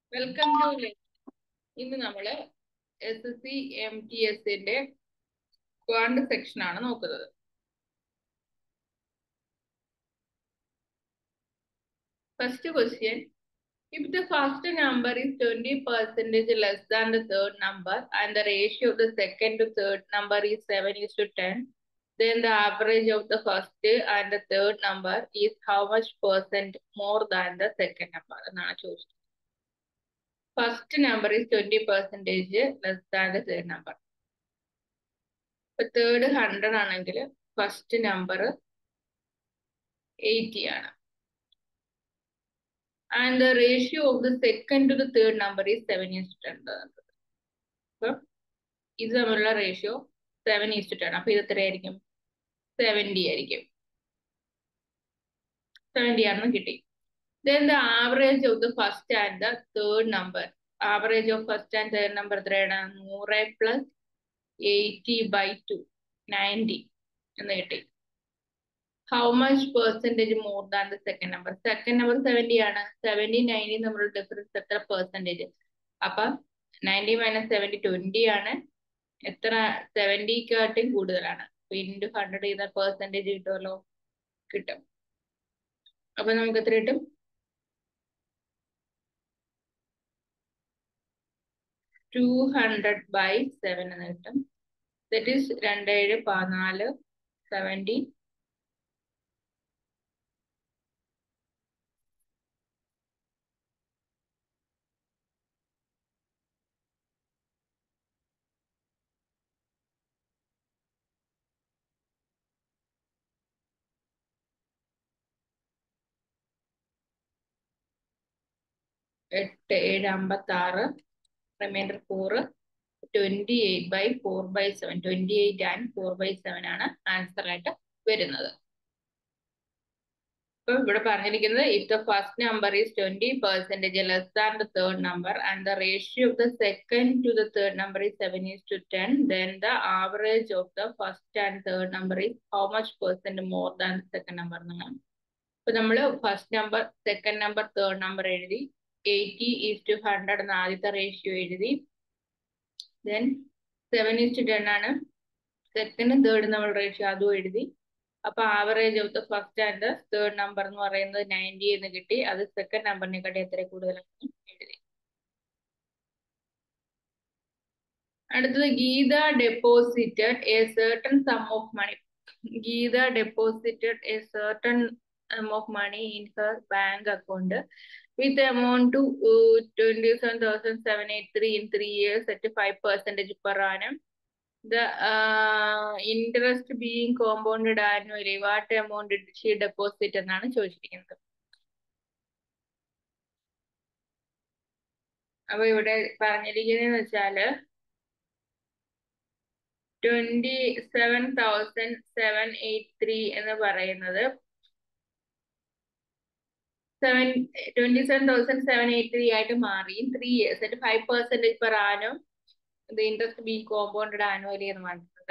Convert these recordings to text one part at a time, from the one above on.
Welcome to ഇന്ന് നമ്മള് S S C M T എസിന്റെ ക്വാണ്ട് സെക്ഷൻ ആണ് നോക്കുന്നത് first question if the first number is 20 percentage less than the third number and the ratio of the second to third number is 7 is to 10 then the average of the first and the third number is how much percent more than the second number എന്നാണ് ചോദിച്ചത് first number is twenty percentage less than the third number ഇപ്പൊ third hundred ആണെങ്കിൽ first number eighty ആണ് and the ratio of the second to the third number is seven is ten അപ്പം ഇത് തമ്മിലുള്ള ratio seven is ten അപ്പൊ ഇത് എത്രയായിരിക്കും seventy ആയിരിക്കും സെവൻറ്റി ആണെന്ന് കിട്ടി then the average of the first and the third number average of first and third number എത്രയാണ് നൂറ് plus eighty by two ninety എന്ന് കിട്ടി how much percentage more than the second number second number seventy ആണ് seventy ninety നമ്മുടെ difference എത്ര percentage അപ്പൊ ninety minus seventy twenty ആണ് എത്ര സെവൻറ്റിക്കാട്ടും കൂടുതലാണ് ഇൻറ്റു ഹൺഡ്രഡ് ചെയ്ത പെർസെൻറ്റേജ് കിട്ടുമല്ലോ കിട്ടും അപ്പൊ നമുക്ക് എത്ര കിട്ടും ടു ഹൺഡ്രഡ് ബൈ സെവൻ എന്ന് കിട്ടും ദറ്റ് ഈസ് രണ്ട് ഏഴ് പതിനാല് സെവൻറ്റി എട്ട് ഏഴ് അമ്പത്തി ആറ് reminder four twenty eight by four by seven twenty eight and four by seven ആണ് ആൻസർ ആയിട്ട് വരുന്നത് ഇപ്പൊ ഇവിടെ പറഞ്ഞിരിക്കുന്നത് if the first number is twenty percentage less than the third number and the ratio of the second to the third number is seven is to ten then the average of the first and third number is how much percent more than the second number എന്നാണ് ഇപ്പൊ നമ്മള് first number second number third number എഴുതി eighty is two hundred എന്ന ആദ്യത്തെ ratio എഴുതി then seven is to ten ആണ് second third നമ്മൾ ratio അതും എഴുതി അപ്പൊ average of the first and the third number എന്ന് പറയുന്നത് നയൻറ്റി എന്ന് കിട്ടി അത് സെക്കൻഡ് നമ്പറിനെക്കാട്ടി എത്ര കൂടുതലാണ് എഴുതി അടുത്തത് Geetha deposited a certain sum of money Geetha deposited a certain sum of money in her bank account with amount to uh, 27,783 in three years at 5 percentage per annum. The uh, interest being compounded annually, what amount did she deposit എന്നാണ് ചോദിച്ചിരിക്കുന്നത് അപ്പൊ ഇവിടെ പറഞ്ഞിരിക്കുന്നതെന്ന് വെച്ചാല് twenty seven thousand seven eight three എന്ന് പറയുന്നത് seven twenty seven thousand seven eight three ആയിട്ട് മാറി ത്രീ ഇയേഴ്സ് ആയിട്ട് ഫൈവ് പെർസെന്റേജ് പെർ ആനും ഇത് ഇൻട്രസ്റ്റ് ബി കോമ്പൗണ്ടഡ് ആനുവലി എന്ന് പറഞ്ഞിട്ടുണ്ട്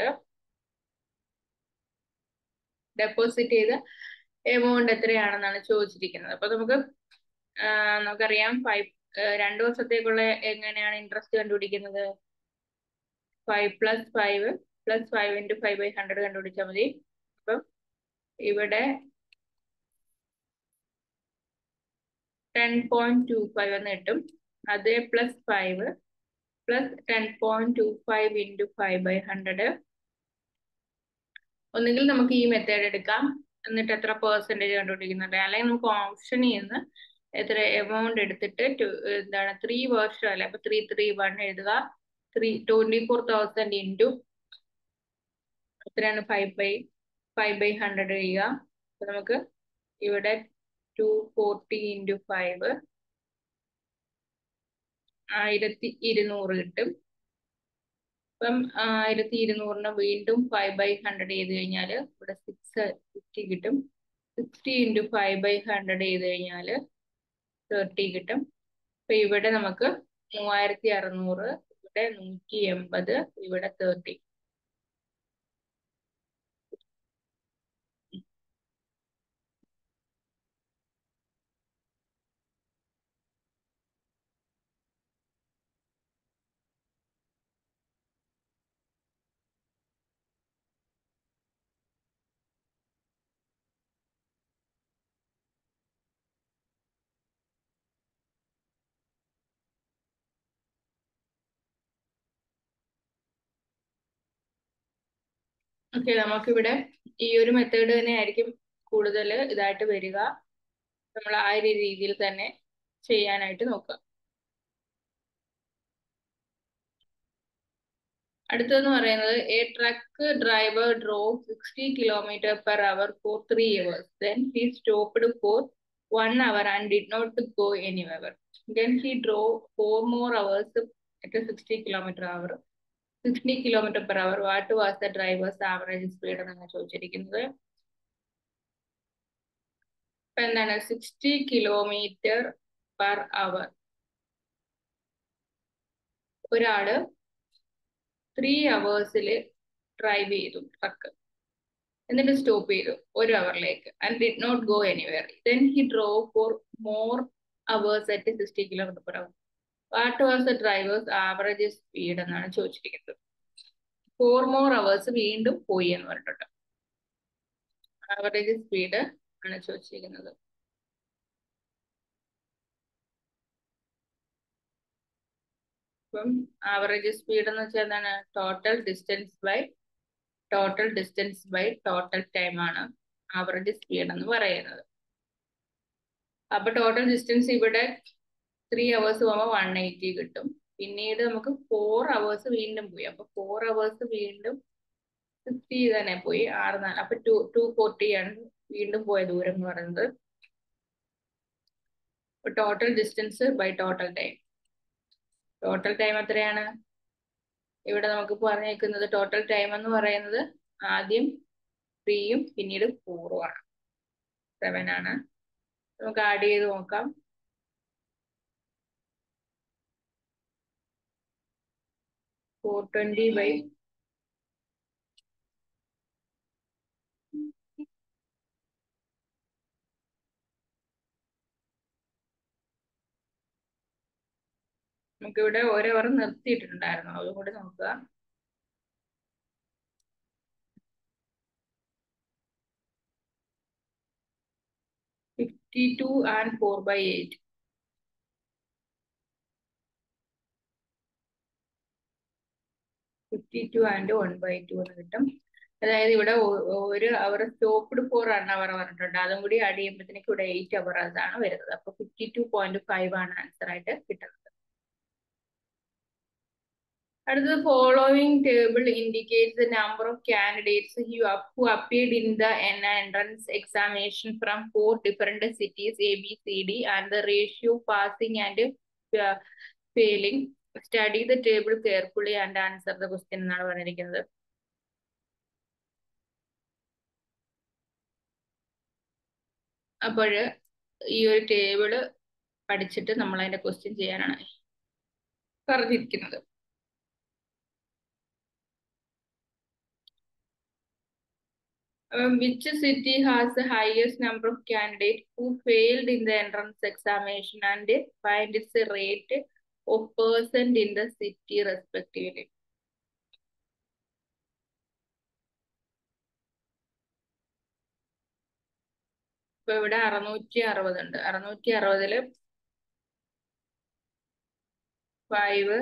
ഡെപ്പോസിറ്റ് ചെയ്ത എമൗണ്ട് എത്രയാണെന്നാണ് ചോദിച്ചിരിക്കുന്നത് അപ്പൊ നമുക്ക് നമുക്കറിയാം ഫൈവ് രണ്ടു വർഷത്തേക്കുള്ള എങ്ങനെയാണ് ഇൻട്രസ്റ്റ് കണ്ടുപിടിക്കുന്നത് five plus five plus five into five by hundred കണ്ടുപിടിച്ചാൽ മതി അപ്പം ഇവിടെ ടെൻ പോയിന്റ് ടു ഫൈവ് എന്ന് കിട്ടും അത് plus five plus ten point two five into five by hundred ഒന്നുകിൽ നമുക്ക് ഈ മെത്തേഡ് എടുക്കാം എന്നിട്ട് എത്ര പെർസെൻറ്റേജ് കണ്ടുപിടിക്കുന്നുണ്ട് അല്ലെങ്കിൽ നമുക്ക് ഓപ്ഷനിൽ നിന്ന് എത്ര എമൗണ്ട് എടുത്തിട്ട് എന്താണ് ത്രീ വർഷം അല്ലെ അപ്പൊ ത്രീ ത്രീ വൺ എഴുതുക three twenty four thousand into എത്രയാണ് five by five by hundred ചെയ്യുക അപ്പൊ നമുക്ക് ഇവിടെ ടു ഫോർട്ടി ഇൻറ്റു ഫൈവ് ആയിരത്തി ഇരുന്നൂറ് കിട്ടും അപ്പം ആയിരത്തി ഇരുന്നൂറിന് വീണ്ടും ഫൈവ് ബൈ ഹൺഡ്രഡ് ചെയ്ത് കഴിഞ്ഞാൽ ഇവിടെ സിക്സ് ഫിഫ്റ്റി കിട്ടും sixty into five by hundred ചെയ്ത് കഴിഞ്ഞാൽ തേർട്ടി കിട്ടും അപ്പൊ ഇവിടെ നമുക്ക് മൂവായിരത്തി അറുന്നൂറ് ഇവിടെ നൂറ്റി എൺപത് ഇവിടെ തേർട്ടി ഓക്കെ നമുക്കിവിടെ ഈ ഒരു മെത്തേഡ് തന്നെ ആയിരിക്കും കൂടുതൽ ഇതായിട്ട് വരിക നമ്മൾ ആ ഒരു രീതിയിൽ തന്നെ ചെയ്യാനായിട്ട് നോക്കുക അടുത്തെന്ന് പറയുന്നത് a truck driver drove sixty kilometre per hour for three hours then he stopped for one hour and did not go anywhere then he drove four more hours at sixty kilometre hour sixty kilometre per hour what was the driver's average speed എന്നാണ് ചോദിച്ചിരിക്കുന്നത് ഇപ്പൊ എന്താണ് sixty kilometre per hour ഒരാള് three അവേഴ്സിൽ drive ചെയ്തു truck എന്നിട്ട് stop ചെയ്തു ഒരു അവറിലേക്ക് and did not go anywhere then he drove four more hours at sixty kilometre per hour what was the driver's average speed എന്നാണ് ചോദിച്ചിരിക്കുന്നത് ഫോർ മോർ അവേഴ്സ് വീണ്ടും പോയി എന്ന് പറഞ്ഞിട്ടുണ്ട് ആവറേജ് സ്പീഡ് ആണ് ചോദിച്ചിരിക്കുന്നത് ഇപ്പം ആവറേജ് സ്പീഡ് എന്ന് വെച്ചാൽ എന്താണ് total distance by total distance by total time ആണ് ആവറേജ് സ്പീഡ് എന്ന് പറയുന്നത് അപ്പൊ ടോട്ടൽ ഡിസ്റ്റൻസ് ഇവിടെ ത്രീ അവേഴ്സ് പോകുമ്പോൾ വൺ എയ്റ്റി കിട്ടും പിന്നീട് നമുക്ക് ഫോർ അവേഴ്സ് വീണ്ടും പോയി അപ്പൊ ഫോർ അവേഴ്സ് വീണ്ടും സിക്സ്റ്റി തന്നെ പോയി ആറ് നാല് അപ്പൊ ടു ടു ഫോർട്ടി ആണ് വീണ്ടും പോയ ദൂരം എന്ന് പറയുന്നത് total distance by total time total time എത്രയാണ് ഇവിടെ നമുക്ക് പറഞ്ഞേക്കുന്നത് ടോട്ടൽ ടൈം എന്ന് പറയുന്നത് ആദ്യം ത്രീയും പിന്നീട് ഫോറും ആണ് സെവൻ ആണ് നമുക്ക് ആഡ് ചെയ്ത് നോക്കാം ഫോർ ട്വന്റി ബൈ നമുക്കിവിടെ ഓരോ അവർ നിർത്തിയിട്ടുണ്ടായിരുന്നു അതും കൂടി നോക്കുക fifty two and four by eight fifty two and one by two എന്ന് കിട്ടും അതായത് ഇവിടെ ഒരു hour stopped for one hour പറഞ്ഞിട്ടുണ്ട് അതും കൂടി ആഡ് ചെയ്യുമ്പോഴത്തേക്ക് ഇവിടെ എയ്റ്റ് അവർ ആണ് വരുന്നത് അപ്പൊ ഫിഫ്റ്റി ടു പോയിന്റ് ഫൈവ് ആണ് ആൻസർ ആയിട്ട് കിട്ടുന്നത് അടുത്തത് following table indicates the number of candidates who appeared in the എൻ entrance examination from four different cities A B C D and the ratio passing and failing study the table carefully and answer the question എന്നാണ് പറഞ്ഞിരിക്കുന്നത് അപ്പോൾ ഈ ഒരു table പഠിച്ചിട്ട് നമ്മൾ അതിന്റെ question ചെയ്യാനാണ് പറഞ്ഞിരിക്കുന്നത് Um, which city has the highest number of candidates who failed in the entrance examination and find its rate of percent in the city respectively? ഇപ്പൊ ഇവിടെ അറുന്നൂറ്റി അറുപത് ഉണ്ട് അറുന്നൂറ്റി അറുപതില് ഫൈവ്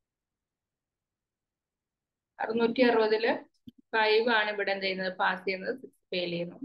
അറുന്നൂറ്റി അറുപതില് ഫൈവ് ആണ് ഇവിടെ എന്ത് ചെയ്യുന്നത് പാസ് ചെയ്യുന്നത് സിക്സ് ഫെയിൽ ചെയ്യുന്നു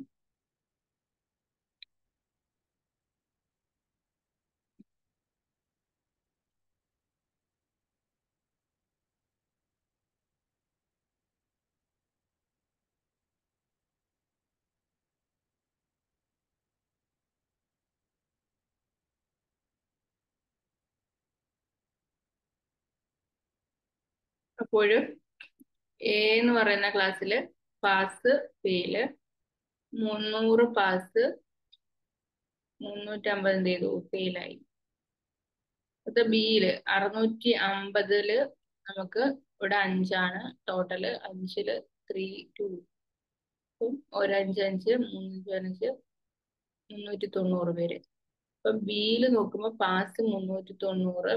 അപ്പോൾ എ എന്ന് പറയുന്ന ക്ലാസ്സിൽ പാസ് ഫെയില് മുന്നൂറ് പാസ് മുന്നൂറ്റമ്പത് എന്ത് ചെയ്തു ഫെയിലായി അത് ബിയില് അറുന്നൂറ്റി അമ്പതില് നമുക്ക് ഇവിടെ അഞ്ചാണ് ടോട്ടല് അഞ്ചില് ത്രീ ടു ഒരു അഞ്ച് അഞ്ച് മുന്നൂറ്റി അഞ്ച് മുന്നൂറ്റി തൊണ്ണൂറ് പേര് ഇപ്പൊ ബിയില് നോക്കുമ്പോ പാസ് മുന്നൂറ്റി തൊണ്ണൂറ്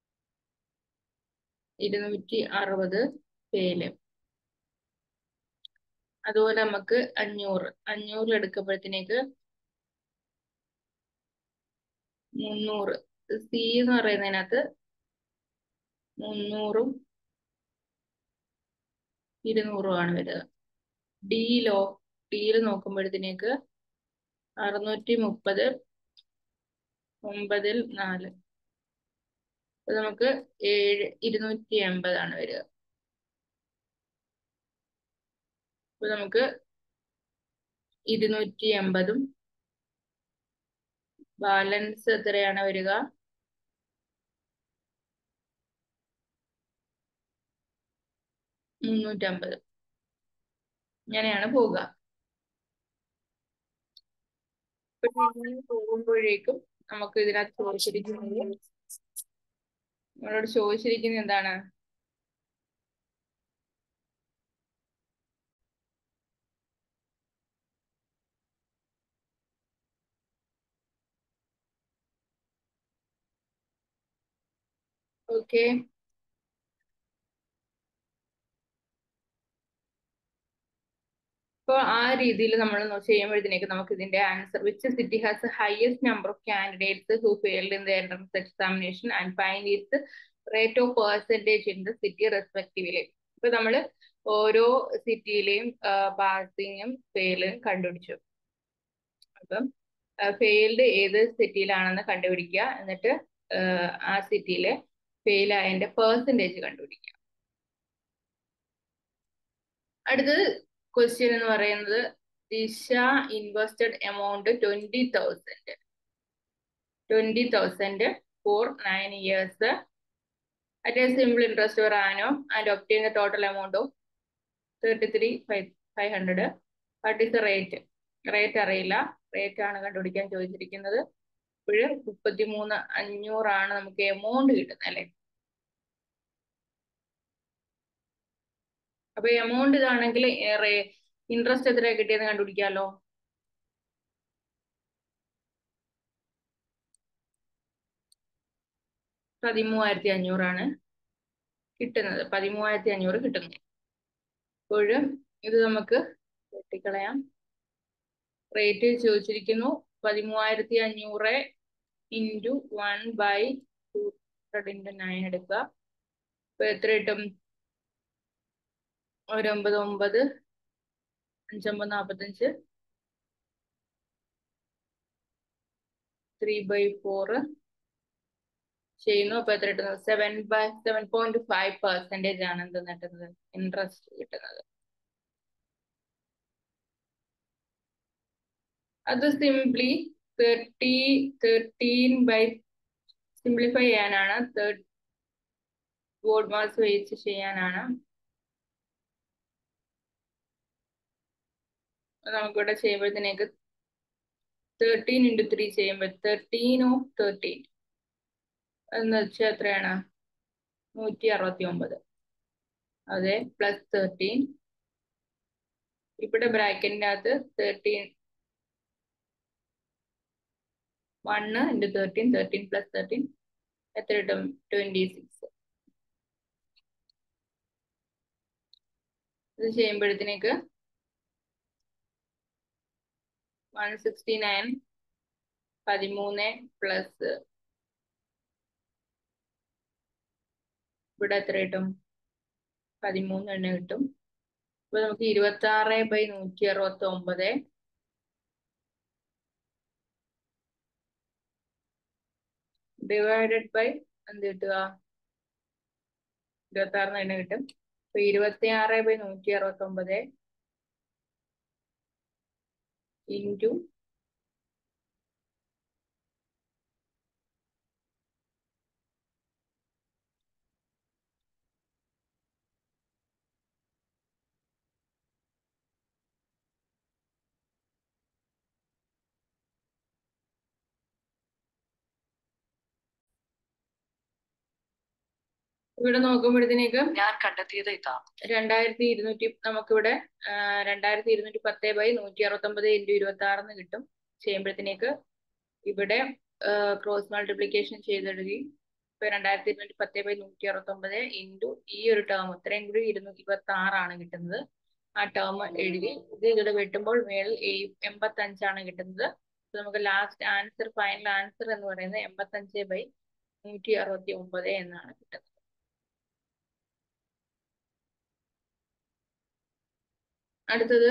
ഇരുന്നൂറ്റി അറുപത് ഫെയില് അതുപോലെ നമുക്ക് അഞ്ഞൂറ് അഞ്ഞൂറിൽ എടുക്കുമ്പോഴത്തേക്ക് മുന്നൂറ് സി എന്ന് പറയുന്നതിനകത്ത് മുന്നൂറും ഇരുന്നൂറും ആണ് വരിക ഡിയിലോ ഡിയിൽ നോക്കുമ്പോഴത്തേക്ക് അറുന്നൂറ്റി മുപ്പത് ഒമ്പതിൽ നാല് അപ്പൊ നമുക്ക് ഏഴ് ഇരുന്നൂറ്റി എൺപതാണ് വരിക അപ്പൊ നമുക്ക് ഇരുന്നൂറ്റി എൺപതും ബാലൻസ് എത്രയാണ് വരിക മുന്നൂറ്റമ്പത് ഇങ്ങനെയാണ് പോവുക ഇപ്പൊ ഇങ്ങനെ പോകുമ്പോഴേക്കും നമുക്ക് ഇതിനകത്ത് ചോദിച്ചിരിക്കുന്നത് നമ്മളോട് ചോദിച്ചിരിക്കുന്നത് എന്താണ് ഓക്കെ അപ്പോൾ ആ രീതിയിൽ നമ്മൾ ചെയ്യുമ്പോഴത്തേക്ക് നമുക്ക് ഇതിന്റെ answer which city has highest number of candidates who failed in the entrance examination and find its rate of percentage in the city respectively ഇപ്പൊ നമ്മൾ ഓരോ സിറ്റിയിലെയും പാസിങ്ങും ഫെയിലും കണ്ടുപിടിച്ചു അപ്പം ഫെയിൽഡ് ഏത് സിറ്റിയിലാണെന്ന് കണ്ടുപിടിക്കുക എന്നിട്ട് ആ സിറ്റിയിലെ ഫെയിൽ ആയതിന്റെ പെർസെൻറ്റേജ് കണ്ടുപിടിക്കുക അടുത്തത് ക്വസ്റ്റ്യൻ എന്ന് പറയുന്നത് Disha invested amount twenty thousand twenty thousand for nine years at a simple interest per annum and obtain the total amount of thirty three five five hundred what is the rate rate അറിയില്ല rate ആണ് കണ്ടുപിടിക്കാൻ ചോദിച്ചിരിക്കുന്നത് ഇപ്പോഴ് മുപ്പത്തി മൂന്ന് അഞ്ഞൂറാണ് നമുക്ക് amount കിട്ടുന്നത് അല്ലെ അപ്പൊ എമൗണ്ട് ഇതാണെങ്കിൽ ഇൻട്രസ്റ്റ് എത്ര കിട്ടിയെന്ന് കണ്ടുപിടിക്കാമല്ലോ പതിമൂവായിരത്തി അഞ്ഞൂറാണ് കിട്ടുന്നത് പതിമൂവായിരത്തി അഞ്ഞൂറ് കിട്ടുന്നു അപ്പോഴും ഇത് നമുക്ക് വെട്ടിക്കളയാം റേറ്റ് ചോദിച്ചിരിക്കുന്നു പതിമൂവായിരത്തി അഞ്ഞൂറ് into one by two hundred into nine എടുക്കുക അപ്പൊ എത്ര കിട്ടും ഒരു ഒമ്പത് ഒമ്പത് അഞ്ചൊമ്പത് നാൽപ്പത്തഞ്ച് ത്രീ ബൈ ഫോർ ചെയ്യുന്നു അപ്പൊ എത്ര കിട്ടുന്നത് seven by seven point five percentage ആണ് എന്ത് കിട്ടുന്നത് ഇൻട്രസ്റ്റ് കിട്ടുന്നത് അത് simply thirty thirteen by simplify ചെയ്യാനാണ് തേർഡ് ബോർഡ് മാസ് വെച്ച് ചെയ്യാനാണ് നമുക്കിവിടെ ചെയ്യുമ്പോഴത്തേക്ക് തേർട്ടീൻ ഇൻറ്റു ത്രീ ചെയ്യുമ്പോൾ തേർട്ടീൻ ഓഫ് തേർട്ടീൻ എന്ന് വെച്ചാൽ എത്രയാണ് നൂറ്റി അറുപത്തി ഒമ്പത് അതെ പ്ലസ് തേർട്ടീൻ ഇവിടെ ബ്രാക്കറ്റിൻ്റെ അകത്ത് thirteen one into thirteen thirteen plus thirteen എത്ര കിട്ടും ട്വൻറ്റി സിക്സ് ഇത് ചെയ്യുമ്പോഴത്തേക്ക് വൺ സിക്സ്റ്റി നയൻ പതിമൂന്ന് പ്ലസ് ഇവിടെ എത്ര കിട്ടും പതിമൂന്ന് എണ്ണ കിട്ടും അപ്പൊ നമുക്ക് ഇരുപത്തി ആറ് ബൈ നൂറ്റി അറുപത്തി ഒമ്പത് ഡിവൈഡഡ് ബൈ എന്ത് കിട്ടുക ഇരുപത്തി ആറിന് എണ്ണ കിട്ടും അപ്പൊ ഇരുപത്തി ആറ് ബൈ നൂറ്റി അറുപത്തി ഒമ്പത് ഇൻറ്റു ഇവിടെ നോക്കുമ്പോഴത്തേക്ക് ഞാൻ കണ്ടെത്തിയത് ഇതാ രണ്ടായിരത്തി ഇരുന്നൂറ്റി നമുക്കിവിടെ രണ്ടായിരത്തി ഇരുന്നൂറ്റി പത്ത് ബൈ നൂറ്റി അറുപത്തി ഒമ്പത് ഇൻറ്റു ഇരുപത്തി ആറിന് കിട്ടും ചെയ്യുമ്പോഴത്തേക്ക് ഇവിടെ ക്രോസ് മൾട്ടിപ്ലിക്കേഷൻ ചെയ്തെഴുതി ഇപ്പൊ രണ്ടായിരത്തി ഇരുന്നൂറ്റി പത്ത് ബൈ നൂറ്റി അറുപത്തി ഒമ്പത് ഇൻറ്റു ഈ ഒരു ടേം ഇത്രയും കൂടി ഇരുന്നൂറ്റി ഇരുപത്തി ആറാണ് കിട്ടുന്നത് ആ ടേം എഴുതി ഇത് ഇവിടെ വെട്ടുമ്പോൾ മേളിൽ എൺപത്തി അഞ്ചാണ് കിട്ടുന്നത് നമുക്ക് ലാസ്റ്റ് ആൻസർ ഫൈനൽ ആൻസർ എന്ന് പറയുന്നത് എൺപത്തഞ്ച് ബൈ നൂറ്റി അറുപത്തി ഒമ്പത് എന്നാണ് കിട്ടുന്നത് അടുത്തത്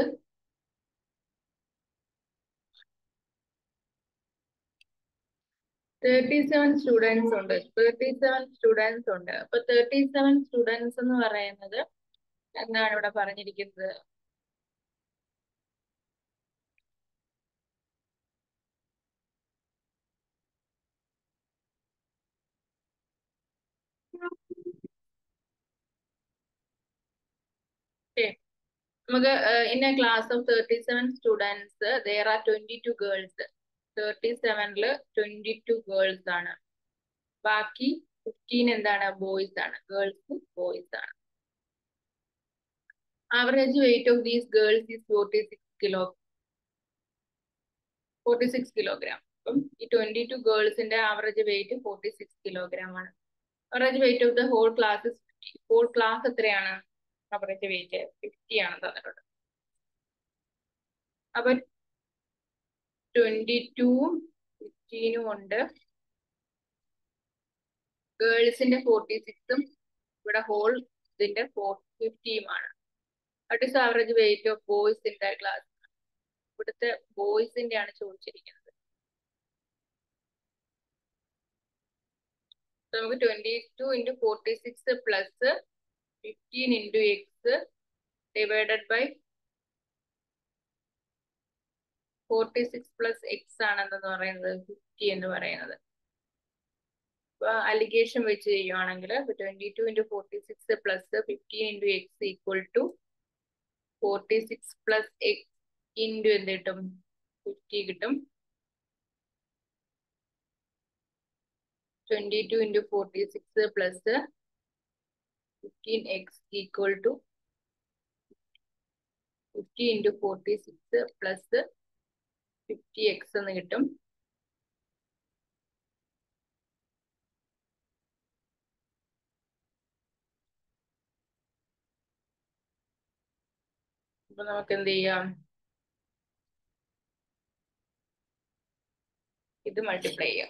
തേർട്ടി സെവൻ സ്റ്റുഡൻസ് ഉണ്ട് തേർട്ടി സെവൻ സ്റ്റുഡൻസ് ഉണ്ട് അപ്പൊ തേർട്ടി സെവൻ സ്റ്റുഡൻസ് എന്ന് പറയുന്നത് എന്താണ് ഇവിടെ പറഞ്ഞിരിക്കുന്നത് Okay. നമുക്ക് in a class of thirty seven students there are twenty two girls thirty സെവനില് ട്വന്റി ടു ഗേൾസ് ആണ് ബാക്കി ഫിഫ്റ്റീൻ എന്താണ് ബോയ്സ് ആണ് ഗേൾസ് ബോയ്സ് ആണ് average weight of these girls is forty six kilo forty six kilogram അപ്പം ഈ twenty two ഗേൾസിന്റെ average weight forty six kilogram ആണ് average weight of the whole class fifty whole class എത്രയാണ് average weight fifty ആണ് തന്നിട്ടുണ്ട് അപ്പൊ twenty ടൂവും ഫിഫ്റ്റീനും ഉണ്ട് ഗേൾസിന്റെ ഫോർട്ടി സിക്സും ഇവിടെ ഹോൾ ഇതിന്റെ ഫോർ ഫിഫ്റ്റിയുമാണ് what is average weight of boys in the class ഇവിടുത്തെ ബോയ്സിന്റെ ആണ് ചോദിച്ചിരിക്കുന്നത് നമുക്ക് twenty two into forty six plus fifteen into x divided by forty six plus x ആണെന്ന് പറയുന്നത് ഫിഫ്റ്റി എന്ന് പറയുന്നത് അപ്പൊ അലിഗേഷൻ വെച്ച് ചെയ്യുവാണെങ്കിൽ twenty two into forty six plus fifteen into x equal to forty six plus x into എന്ത് കിട്ടും fifty കിട്ടും twenty two into forty six plus fifteen x equal to fifty into forty six plus fifty x എന്ന് കിട്ടും അപ്പൊ നമുക്ക് എന്ത് ചെയ്യാം ഇത് മൾട്ടിപ്ലൈ ചെയ്യാം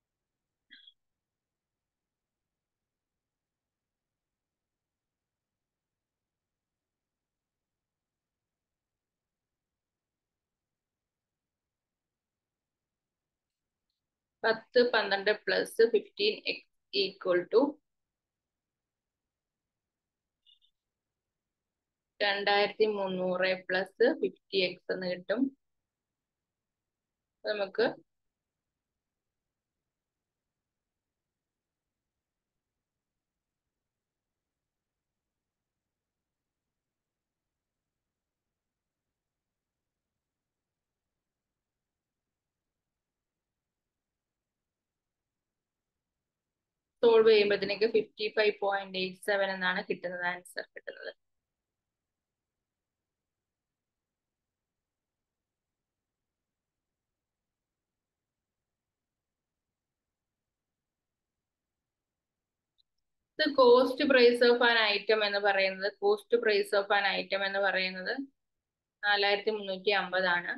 പത്ത് പന്ത്രണ്ട് plus fifteen x equal to രണ്ടായിരത്തി മുന്നൂറ് പ്ലസ് ഫിഫ്റ്റി എക്സ് എന്ന് കിട്ടും നമുക്ക് സോൾവ് ചെയ്യുമ്പോഴത്തേക്ക് fifty five point eight seven എന്നാണ് കിട്ടുന്നത് ആൻസർ കിട്ടുന്നത് cost price of an item എന്ന് പറയുന്നത് cost price of an item എന്ന് പറയുന്നത് നാലായിരത്തി മുന്നൂറ്റി അമ്പതാണ്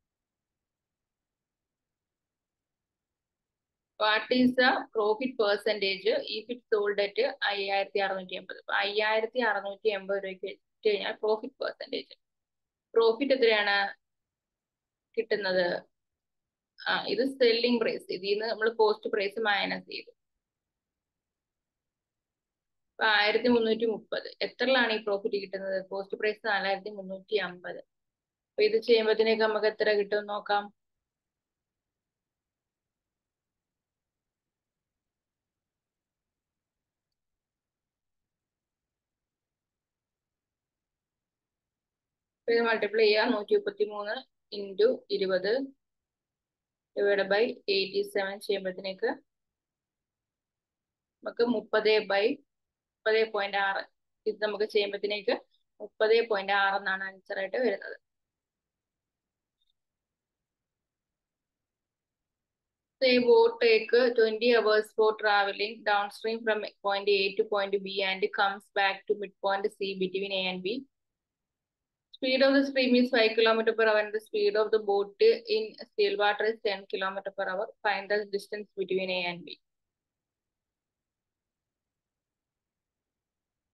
what is the profit percentage if it sold at അയ്യായിരത്തി അറുന്നൂറ്റി എൺപത് അപ്പൊ അയ്യായിരത്തി അറുന്നൂറ്റി എൺപത് രൂപയ്ക്ക് വെച്ച് കഴിഞ്ഞാൽ പ്രോഫിറ്റ് പെർസെൻറ്റേജ് പ്രോഫിറ്റ് എത്രയാണ് കിട്ടുന്നത് ആ ഇത് സെല്ലിംഗ് പ്രൈസ് ഇതിൽ നിന്ന് നമ്മൾ കോസ്റ്റ് പ്രൈസ് മൈനസ് ചെയ്തു അപ്പൊ ആയിരത്തി മുന്നൂറ്റി മുപ്പത് എത്രയിലാണ് ഈ പ്രോഫിറ്റ് കിട്ടുന്നത് കോസ്റ്റ് പ്രൈസ് നാലായിരത്തി മുന്നൂറ്റി അമ്പത് അപ്പൊ ഇത് ചെയ്യുമ്പോഴത്തേക്ക് നമുക്ക് എത്ര കിട്ടും നോക്കാം ഇത് മൾട്ടിപ്ലൈ ചെയ്യുക നൂറ്റി മുപ്പത്തി മൂന്ന് ഇൻറ്റു ഇരുപത് ഡിവൈഡ് ബൈ എയ്റ്റി സെവൻ ചെയ്യുമ്പോഴത്തേക്ക് നമുക്ക് മുപ്പത് ബൈ മുപ്പത് പോയിന്റ് ആറ് ഇത് നമുക്ക് ചെയ്യുമ്പോഴത്തേക്ക് മുപ്പത് പോയിന്റ് ആറ് എന്നാണ് ആൻസർ ആയിട്ട് വരുന്നത് Say boat take 20 hours for traveling downstream from point A to point B and comes back to midpoint C between A and B. Speed of the stream is 5 km per hour and the speed of the boat in still water is 10 km per hour. Find the distance between A and B.